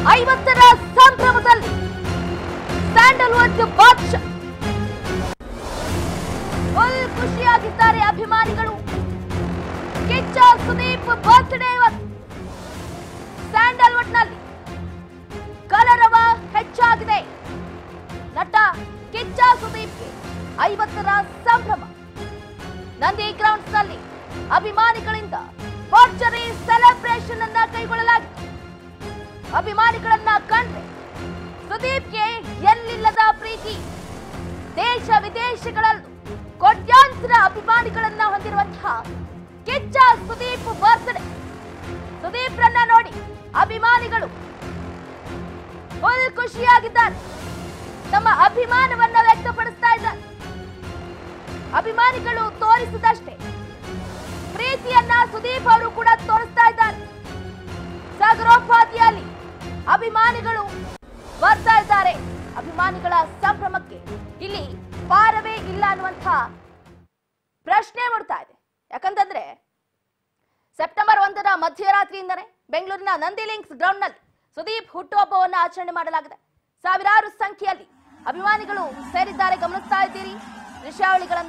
ಐವತ್ತರ ಸಂಭ್ರಮದಲ್ಲಿ Sandalwood ಬಾದ್ಶಾ full ಖುಷಿಯಾಗಿದ್ದಾರೆ ಅಭಿಮಾನಿಗಳು ಕಿಚ್ಚ ಸುದೀಪ್ ಬರ್ತ್ಡೇ ಇವತ್ತು ಸ್ಯಾಂಡಲ್ವುಡ್ನಲ್ಲಿ ಕಲರವ ಹೆಚ್ಚಾಗಿದೆ ನಟ ಕಿಚ್ಚ ಸುದೀಪ್ಗೆ ಐವತ್ತರ ಸಂಭ್ರಮ ನಂದಿ ಗ್ರೌಂಡ್ಸ್ ನಲ್ಲಿ ಅಭಿಮಾನಿಗಳಿಂದ ಭರ್ಜರಿ ಸೆಲೆಬ್ರೇಷನ್ ಅನ್ನ ಕೈಗೊಳ್ಳಲಾಗಿತ್ತು ಅಭಿಮಾನಿಗಳನ್ನ ಕಂಡ್ರೆ ಸುದೀಪ್ಗೆ ಎಲ್ಲಿಲ್ಲದ ಪ್ರೀತಿ ದೇಶ ವಿದೇಶಗಳಲ್ಲೂ ಕೋಟ್ಯಾಂತರ ಅಭಿಮಾನಿಗಳನ್ನ ಹೊಂದಿರುವಂತಹ ಕಿಚ್ಚ ಸುದೀಪ್ ಬರ್ತ್ಡೇ ಸುದೀಪ್ರನ್ನ ನೋಡಿ ಅಭಿಮಾನಿಗಳು ಫುಲ್ ಖುಷಿಯಾಗಿದ್ದಾರೆ ತಮ್ಮ ಅಭಿಮಾನವನ್ನ ವ್ಯಕ್ತಪಡಿಸ್ತಾ ಇದ್ದಾರೆ ಅಭಿಮಾನಿಗಳು ತೋರಿಸಿದಷ್ಟೇ ಪ್ರೀತಿಯನ್ನ ಸುದೀಪ್ ಅವರು ಕೂಡ ತೋರಿಸ್ತಾ ಇದ್ದಾರೆ ಸಾಗರೋಪಾದಿಯಲ್ಲಿ ಅಭಿಮಾನಿಗಳು ಬರ್ತಾ ಇದ್ದಾರೆ ಅಭಿಮಾನಿಗಳ ಸಂಭ್ರಮಕ್ಕೆ ಇಲ್ಲಿ ಪಾರವೇ ಇಲ್ಲ ಅನ್ನುವಂಥ ಪ್ರಶ್ನೆ ಮೂಡ್ತಾ ಇದೆ ಯಾಕಂತಂದ್ರೆ ಸೆಪ್ಟೆಂಬರ್ ಒಂದರ ಮಧ್ಯರಾತ್ರಿಯಿಂದಲೇ ಬೆಂಗಳೂರಿನ ನಂದಿ ಲಿಂಕ್ಸ್ ಗ್ರೌಂಡ್ ನಲ್ಲಿ ಸುದೀಪ್ ಹುಟ್ಟುಹಬ್ಬವನ್ನು ಆಚರಣೆ ಮಾಡಲಾಗಿದೆ ಸಾವಿರಾರು ಸಂಖ್ಯೆಯಲ್ಲಿ ಅಭಿಮಾನಿಗಳು ಸೇರಿದ್ದಾರೆ ಗಮನಿಸ್ತಾ ಇದ್ದೀರಿ ದೃಶ್ಯಾವಳಿಗಳನ್ನ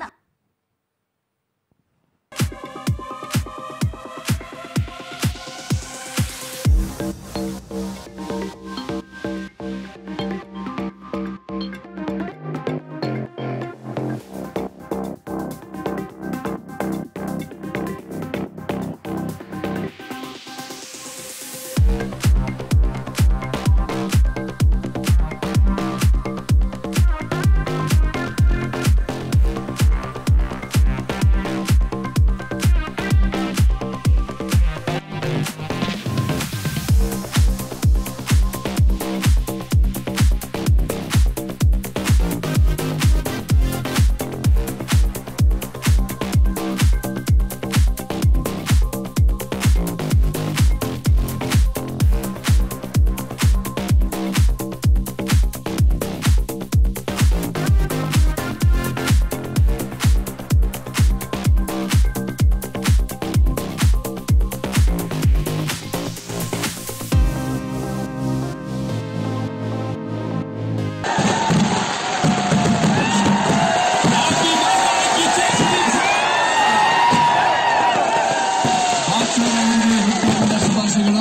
ಶುಭಾಶಯಗಳು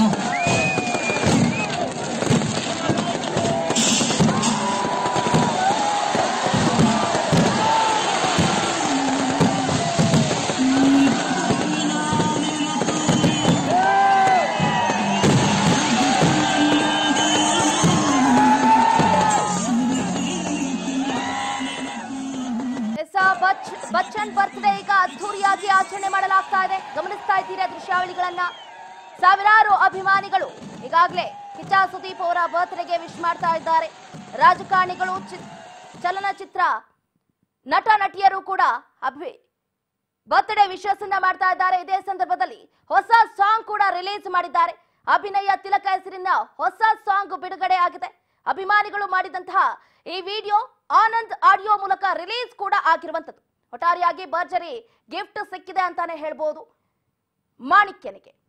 ಎಸ್ ಬಚ್ ಬಚ್ಚನ್ ಬರ್ತ್ಡೇ ಈಗ ಅದ್ಧೂರಿಯಾಗಿ ಆಚರಣೆ ಮಾಡಲಾಗ್ತಾ ಇದೆ ಗಮನಿಸ್ತಾ ಇದ್ದೀರಾ ದೃಶ್ಯಾವಳಿಗಳನ್ನ ಸಾವಿರಾರು ಅಭಿಮಾನಿಗಳು ಈಗಾಗಲೇ ಕಿಚ್ಚ ಸುದೀಪ್ ಅವರ ಬರ್ತ್ಡೇಗೆ ವಿಶ್ ಮಾಡ್ತಾ ಇದ್ದಾರೆ ರಾಜಕಾರಣಿಗಳು ಚಿ- ಚಲನಚಿತ್ರ ನಟ ನಟಿಯರು ಕೂಡ ಅಭಿ ಬರ್ತ್ಡೇ ವಿಶಸ್ ಅನ್ನ ಮಾಡ್ತಾ ಇದ್ದಾರೆ ಇದೇ ಸಂದರ್ಭದಲ್ಲಿ ಹೊಸ ಸಾಂಗ್ ಕೂಡ ರಿಲೀಸ್ ಮಾಡಿದ್ದಾರೆ ಅಭಿನಯ ತಿಲಕ ಹೆಸರಿನ ಹೊಸ ಸಾಂಗ್ ಬಿಡುಗಡೆ ಆಗಿದೆ ಅಭಿಮಾನಿಗಳು ಮಾಡಿದಂತಹ ಈ ವಿಡಿಯೋ ಆನಂದ್ ಆಡಿಯೋ ಮೂಲಕ ರಿಲೀಸ್ ಕೂಡ ಆಗಿರುವಂತದ್ದು ಒಟ್ಟಾರೆಯಾಗಿ ಭರ್ಜರಿ ಗಿಫ್ಟ್ ಸಿಕ್ಕಿದೆ ಅಂತಾನೆ ಹೇಳ್ಬೋದು ಮಾಣಿಕ್ಯನಿಗೆ